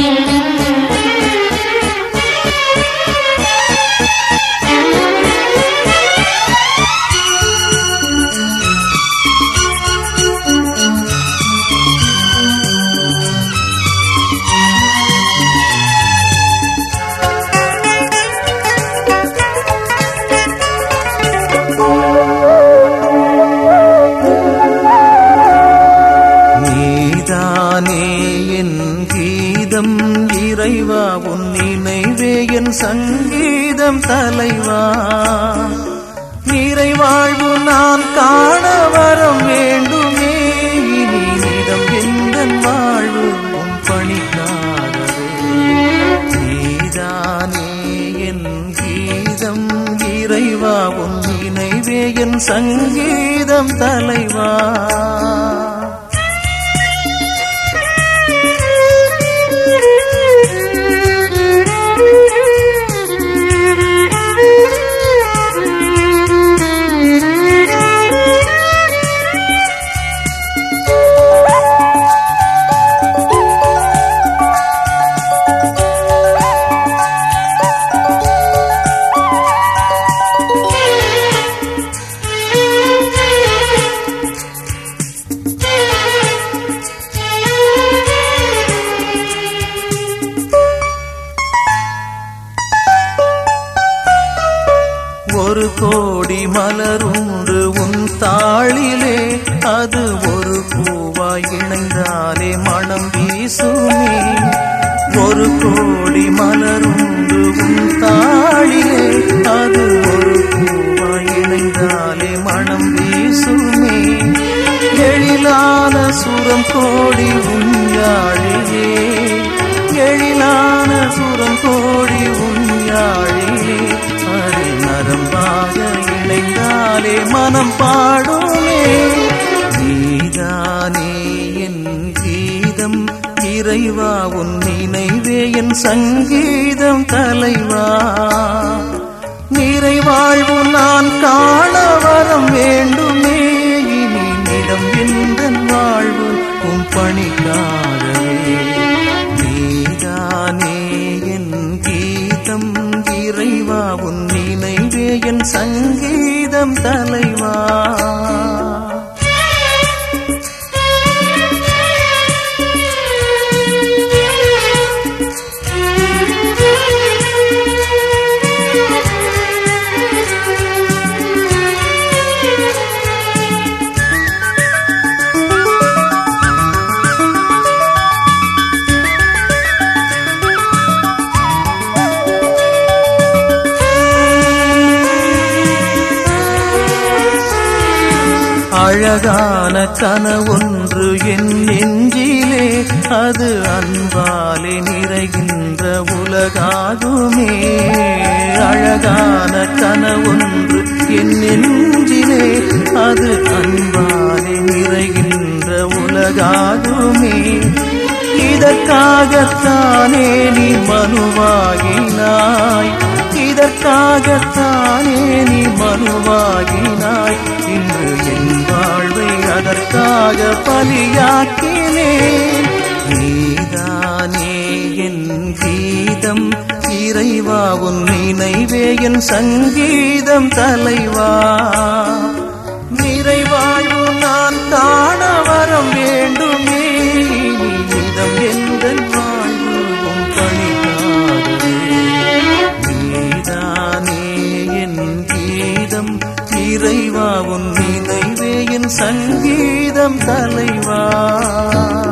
நீதானே என் கீதம் இறைவா உன் நினைவே என் சங்கீதம் தலைவா நிறைவாழ்வு நான் காண வரம் வேண்டுமே இனி நிதம் எந்த வாழ்வு உன் பணிக்காகவே நீதானே என் கீதம் இறைவா உன் நினைவே என் சங்கீதம் தலைவா ஒரு கோடி மலருண்டு உன் தாளிலே அது ஒரு பூவாய் இணைந்தாலே மனம் வீசுமே ஒரு கோடி மலருண்டு உன் தாளிலே அது ஒரு பூவாய் இணைந்தாலே மனம் வீசுமே எழிலான சுரம் கோடி உன் யாழிலே எழிலான சுரம் கோடி உன் யாழிலே அது நரம்பாக இணைந்தாலே மனம் பாடுமே நீதானே என் கீதம் இறைவா உன் நினைவே என் சங்கீதம் தலைவா நிறைவாழ்வு நான் காண வரம் வேண்டுமே இனி நிடம் எந்த வாழ்வு உன் பணிக்காகவே நீதானே என் கீதம் இறைவா உன் நினைவே என் சங்கீதம் தலைவா அழகான கனவொன்று என் நெஞ்சிலே அது அன்பாலே நிறைகின்ற உலகாகுமே அழகான கனவொன்று என் நெஞ்சிலே அது அன்பாலே நிறைகின்ற உலகாகுமே இதற்காகத்தானே நீ மனுவாகினாய் இதற்காகத்தானே நீ மனுவாகினாய் இன்று என் வாழ்வை அதற்காக பலியாக்கினேன் நீதானே என் கீதம் இறைவா உன் நினைவே என் சங்கீதம் தலைவா நிறைவாழ்வு நான் காண வரம் வேண்டுமே இதம் எந்த வாழ்வு உன் பணிக்காகவே நீதானே என் கீதம் இறைவா உன் நினைவே என் சங்கீதம் தலைவா